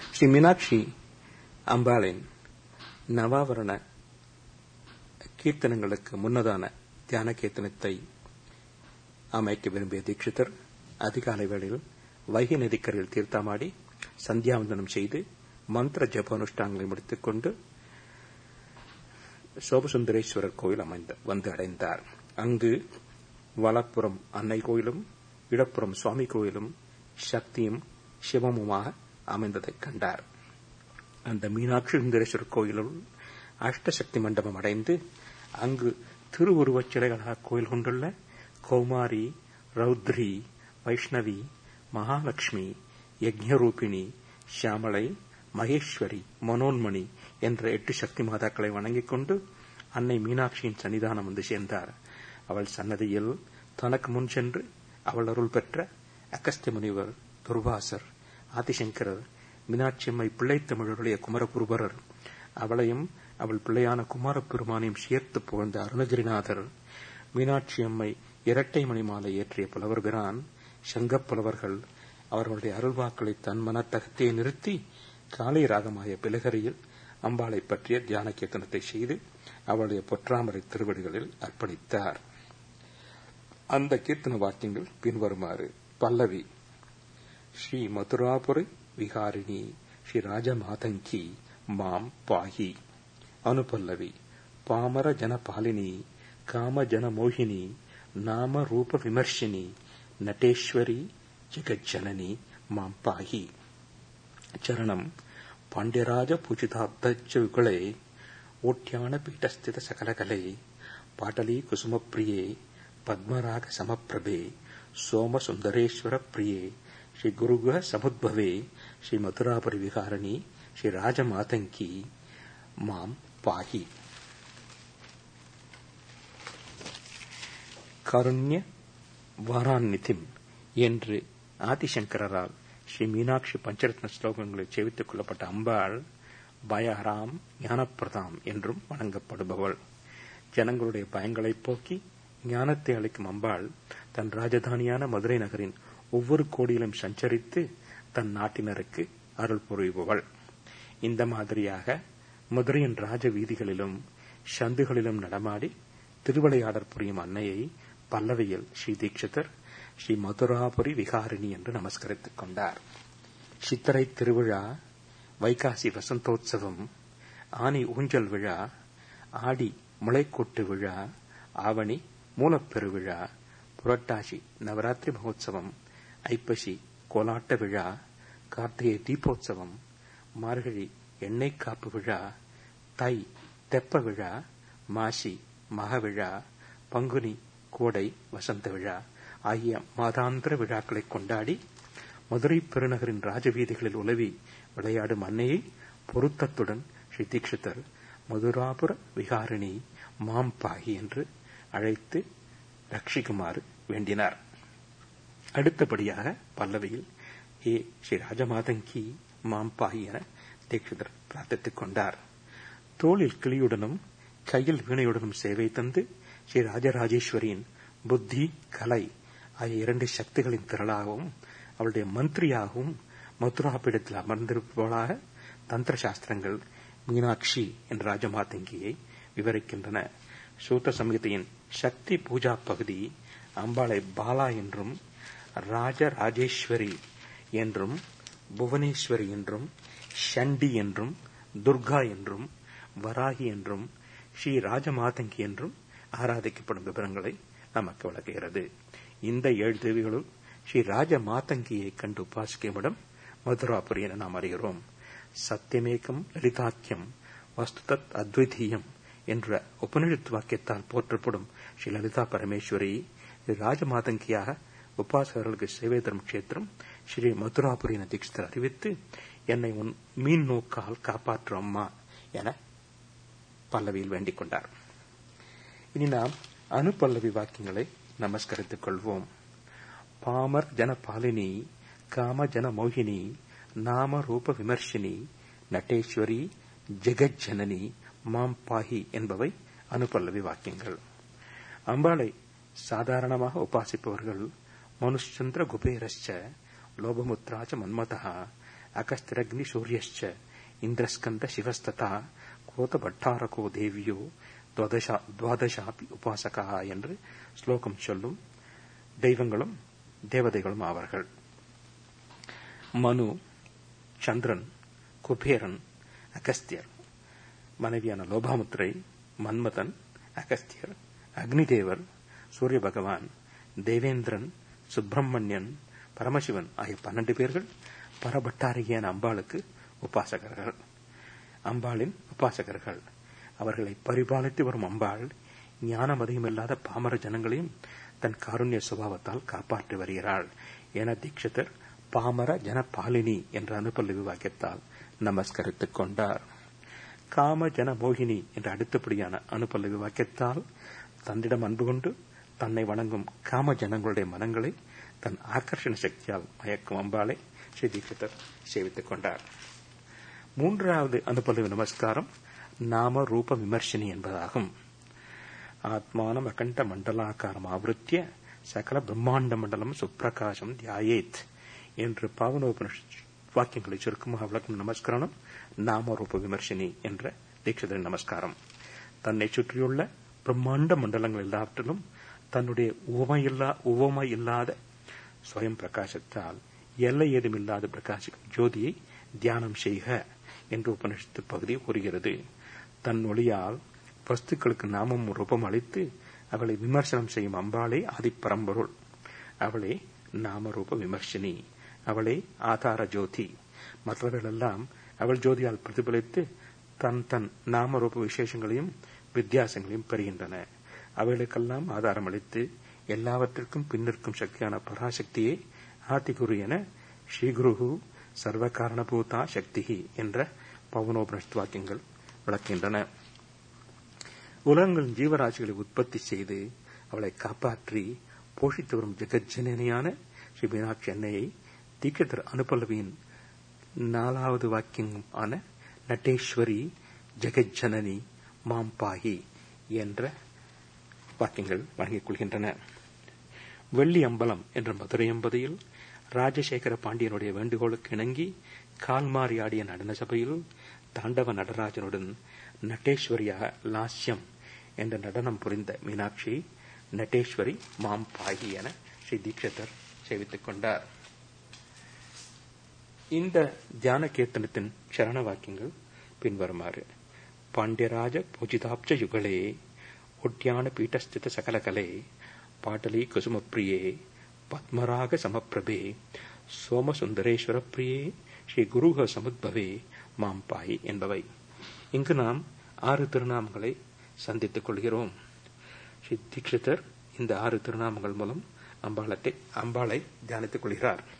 ஸ்ரீ மீனாட்சி அம்பாளின் நவாவரண கீர்த்தனங்களுக்கு முன்னதான தியான கீர்த்தனத்தை அமைக்க விரும்பிய தீட்சிதர் அதிகாலை வேளையில் வைகை நதிக்கரையில் தீர்த்தமாடி சந்தியாவந்தனம் செய்து மந்திர ஜபானுஷ்டாங்களை முடித்துக் கொண்டு சோபசுந்தரேஸ்வரர் கோயில் அமைந்த வந்து அடைந்தார் அங்கு வலப்புறம் அன்னை கோயிலும் இடப்புறம் சுவாமி கோயிலும் சக்தியும் சிவமுமாக அமைந்ததைக் கண்டார் அந்த மீனாட்சி சுந்தரேஸ்வரர் கோயிலுள் அஷ்டசக்தி மண்டபம் அடைந்து அங்கு திருவுருவச் சிலைகளாக கோயில் கொண்டுள்ள கௌமாரி ரௌத்ரி வைஷ்ணவி மகாலட்சுமி யஜ்ஞரூபிணி ஷியாமளை மகேஸ்வரி மனோன்மணி என்ற எட்டு சக்தி மாதாக்களை வணங்கிக் கொண்டு அன்னை மீனாட்சியின் சன்னிதானம் வந்து சேர்ந்தார் அவள் சன்னதியில் தனக்கு முன் சென்று அவள் அருள் பெற்ற அகஸ்திய முனிவர் துர்வாசர் ஆதிசங்கரர் மீனாட்சியம்மை பிள்ளைத்தமிழருடைய குமரகுருபரர் அவளையும் அவள் பிள்ளையான குமாரப்பெருமானையும் சேர்த்து புகழ்ந்த அருணகிரிநாதர் மீனாட்சியம்மை இரட்டை மணி மாலை ஏற்றிய புலவர் பிரான் சங்கப் புலவர்கள் அவர்களுடைய அருள்வாக்களை தன் மனத்தகத்தே நிறுத்தி காலை ராகமாய பிலகரியில் அம்பாளை பற்றிய தியான கீர்த்தனத்தை செய்து அவளுடைய பொற்றாமரை திருவடிகளில் அர்ப்பணித்தார் அந்த கீர்த்தன வாக்கியங்கள் பின்வருமாறு பல்லவி ஸ்ரீ மதுராபுரி விகாரிணி ஸ்ரீ ராஜமாதங்கி மாம் பாஹி அனுபல்லவி பாமர ஜனபாலினி காம ஜனமோகினி நாம ரூப விமர்சினி ನಟೇಶ್ವರಿ ಜಗಜ್ಜನನಿ ಮಾಂ ಪಾಹಿ ಚರಣಂ ಪಾಂಡ್ಯರಾಜ ಪೂಜಿತಾಬ್ಧಜ್ಜುಗಳೇ ಓಟ್ಯಾಣ ಪೀಠಸ್ಥಿತ ಸಕಲಕಲೆ ಪಾಟಲಿ ಕುಸುಮಪ್ರಿಯೆ ಪದ್ಮರಾಗ ಸಮಪ್ರಭೆ ಸೋಮ ಸುಂದರೇಶ್ವರ ಪ್ರಿಯೆ ಶ್ರೀ ಗುರುಗ ಸಮುದ್ಭವೆ ಶ್ರೀ ಮಥುರಾಪುರಿ ವಿಹಾರಣಿ ಶ್ರೀ ರಾಜಮಾತಂಕಿ ಮಾಂ ಪಾಹಿ காருண்ய வாராநிதிம் என்று ஆதிசங்கரால் ஸ்ரீ மீனாட்சி பஞ்சரத்ன ஸ்லோகங்களில் செவித்துக் கொள்ளப்பட்ட அம்பாள் பயஹராம் ஞானப்பிரதாம் என்றும் வணங்கப்படுபவள் ஜனங்களுடைய பயங்களைப் போக்கி ஞானத்தை அளிக்கும் அம்பாள் தன் ராஜதானியான மதுரை நகரின் ஒவ்வொரு கோடியிலும் சஞ்சரித்து தன் நாட்டினருக்கு அருள் புரிபவள் இந்த மாதிரியாக மதுரையின் ராஜ வீதிகளிலும் சந்துகளிலும் நடமாடி திருவிளையாடற் புரியும் அன்னையை பல்லவியில் ஸ்ரீ தீட்சிதர் ஸ்ரீ மதுராபுரி விகாரிணி என்று நமஸ்கரித்துக் கொண்டார் சித்திரை திருவிழா வைகாசி வசந்தோத்சவம் ஆனி ஊஞ்சல் விழா ஆடி முளைக்கூட்டு விழா ஆவணி மூலப்பெருவிழா புரட்டாசி நவராத்திரி மகோத்சவம் ஐப்பசி கோலாட்ட விழா கார்த்திகை தீபோத்சவம் மார்கழி எண்ணெய் காப்பு விழா தை தெப்ப விழா மாசி மகவிழா பங்குனி கோடை வசந்த விழா ஆகிய மாதாந்திர விழாக்களை கொண்டாடி மதுரை பெருநகரின் ராஜவீதிகளில் உலவி விளையாடும் அன்னையை பொருத்தத்துடன் ஸ்ரீ தீட்சிதர் மதுராபுர விகாரிணி மாம்பாகி என்று அழைத்து ரட்சிக்குமாறு வேண்டினார் அடுத்தபடியாக பல்லவியில் ஏ ஸ்ரீ ராஜமாதங்கி மாம்பாகி என தீட்சிதர் பிரார்த்தித்துக் கொண்டார் தோளில் கிளியுடனும் கையில் வீணையுடனும் சேவை தந்து ஸ்ரீ ராஜராஜேஸ்வரியின் புத்தி கலை ஆகிய இரண்டு சக்திகளின் திரளாகவும் அவளுடைய மந்திரியாகவும் மதுராபீடத்தில் அமர்ந்திருப்பவளாக தந்திர சாஸ்திரங்கள் மீனாட்சி என்ற ராஜமாதங்கியை விவரிக்கின்றன சூத்த சமீதையின் சக்தி பூஜா பகுதி அம்பாளை பாலா என்றும் ராஜராஜேஸ்வரி என்றும் புவனேஸ்வரி என்றும் ஷண்டி என்றும் துர்கா என்றும் வராகி என்றும் ஸ்ரீ ராஜமாதங்கி என்றும் ஆராதிக்கப்படும் விவரங்களை நமக்கு விளக்குகிறது இந்த ஏழு தேவிகளுள் ஸ்ரீ ராஜ மாதங்கியை கண்டு உபாசிக்குமிடம் மதுராபுரி என நாம் அறிகிறோம் சத்தியமேக்கம் லலிதாக்கியம் வஸ்துதத் அத்விதீயம் என்ற உபனிஷத் வாக்கியத்தால் போற்றப்படும் ஸ்ரீ லலிதா பரமேஸ்வரி ராஜமாதங்கியாக உபாசகர்களுக்கு சேவை தரும் கஷேத்திரம் ஸ்ரீ மதுராபுரி என தீட்சிதர் அறிவித்து என்னை உன் மீன் நோக்கால் காப்பாற்று அம்மா என பல்லவியில் வேண்டிக் கொண்டார் இனி நாம் அனுபல்லவி வாக்கியங்களை நமஸ்கரித்துக் கொள்வோம் பாமர் ஜன பாலினி காம ஜன மோகினி நாம ரூப விமர்சினி நட்டேஸ்வரி ஜெகஜனனி மாம் பாஹி என்பவை அனுபல்லவி வாக்கியங்கள் அம்பாளை சாதாரணமாக உபாசிப்பவர்கள் மனுஷந்திர குபேரஸ்ச லோபமுத்ராச்ச மன்மதா அகஸ்திரக்னி சூரியಶ್ಚ இந்திரஸ்கந்த சிவஸ்ததா கோத பட்டாரகோ தேவியோ துவாதசாபி உபாசகா என்று ஸ்லோகம் சொல்லும் தெய்வங்களும் தேவதைகளும் ஆவார்கள் மனு சந்திரன் குபேரன் அகஸ்தியர் மனைவியான லோபாமுத்திரை மன்மதன் அகஸ்தியர் அக்னிதேவர் சூரிய பகவான் தேவேந்திரன் சுப்பிரமணியன் பரமசிவன் ஆகிய பன்னெண்டு பேர்கள் பரபட்டாரியான அம்பாளுக்கு உபாசகர்கள் அம்பாளின் உபாசகர்கள் அவர்களை பரிபாலித்து வரும் அம்பாள் ஞானம் அதிகமில்லாத பாமர ஜனங்களையும் தன் காருண்ய சுபாவத்தால் காப்பாற்றி வருகிறாள் என தீட்சிதர் பாமர ஜனபாலினி என்ற அனுப்பல்லவி வாக்கியத்தால் நமஸ்கரித்துக் கொண்டார் காம ஜன மோகினி என்ற அடுத்தபடியான அனுப்பல்லவி வாக்கியத்தால் தன்னிடம் அன்பு கொண்டு தன்னை வணங்கும் காம ஜனங்களுடைய மனங்களை தன் ஆக்கர்ஷண சக்தியால் மயக்கும் அம்பாளை ஸ்ரீ தீட்சிதர் சேவித்துக் கொண்டார் மூன்றாவது அனுப்பல்லவி நமஸ்காரம் நாம ரூப விமர்சனி என்பதாகும் ஆத்மானம் அகண்ட மண்டலாக்காரம் ஆவருத்திய சகல பிரம்மாண்ட மண்டலம் சுப்பிரகாசம் தியாயேத் என்று பாவனோபனிஷ வாக்கியங்களை சுருக்கமாக விளக்கும் நமஸ்காரம் நாம ரூப விமர்சனி என்ற தீட்சிதரின் நமஸ்காரம் தன்னை சுற்றியுள்ள பிரம்மாண்ட மண்டலங்கள் எல்லாவற்றிலும் தன்னுடைய உவமையில்லா உவமை இல்லாத சுயம் பிரகாசத்தால் எல்லை ஏதுமில்லாத பிரகாசிக்கும் ஜோதியை தியானம் செய்க என்று உபனிஷத்து பகுதி கூறுகிறது தன் ஒளியால் வஸ்துக்களுக்கு நாமம் ரூபம் அளித்து அவளை விமர்சனம் செய்யும் அம்பாளே ஆதிப்பரம்பொருள் அவளே நாமரூப விமர்சனி அவளே ஆதார ஜோதி மற்றவர்களெல்லாம் அவள் ஜோதியால் பிரதிபலித்து தன் தன் நாமரூப விசேஷங்களையும் வித்தியாசங்களையும் பெறுகின்றன அவைகளுக்கெல்லாம் ஆதாரம் அளித்து எல்லாவற்றிற்கும் பின்னிற்கும் சக்தியான பராசக்தியே ஆதிகுரு என ஸ்ரீகுரு சர்வ காரணபூதா சக்தி என்ற பவனோபனிஷத் வாக்கியங்கள் விளக்கின்றன உலகங்களின் ஜீவராசிகளை உற்பத்தி செய்து அவளை காப்பாற்றி போஷித்து வரும் ஜெகஜனனியான ஸ்ரீ மீனாட்சி அன்னையை தீக்கத்தர் அனுப்பல்லவியின் நாலாவது வாக்கியமான நட்டேஸ்வரி ஜெகஜனனி மாம்பாகி என்ற வாக்கியங்கள் வழங்கிக் கொள்கின்றன வெள்ளி அம்பலம் என்ற மதுரை அம்பதியில் ராஜசேகர பாண்டியனுடைய வேண்டுகோளுக்கு இணங்கி கால்மாறி ஆடிய நடன சபையில் தாண்டவ நடராஜனுடன் நட்டேஸ்வரியாக லாஸ்யம் என்ற நடனம் புரிந்த மீனாட்சி நட்டேஸ்வரி மாம் பாகி என ஸ்ரீ தீட்சிதர் சேவித்துக் கொண்டார் இந்த தியான கீர்த்தனத்தின் சரண வாக்கியங்கள் பின்வருமாறு பாண்டியராஜ பூஜிதாப்ச யுகலே ஒட்டியான பீட்டஸ்தித சகலகலே பாட்டலி குசுமப்பிரியே பத்மராக சமப்பிரபே சோமசுந்தரேஸ்வர பிரியே ஸ்ரீ குருக சமுத்பவே மாம்பாய் என்பவை இங்கு நாம் ஆறு திருநாமங்களை சந்தித்துக் கொள்கிறோம் ஸ்ரீ தீட்சிதர் இந்த ஆறு திருநாமங்கள் மூலம் அம்பாளத்தை அம்பாளை தியானித்துக் கொள்கிறார்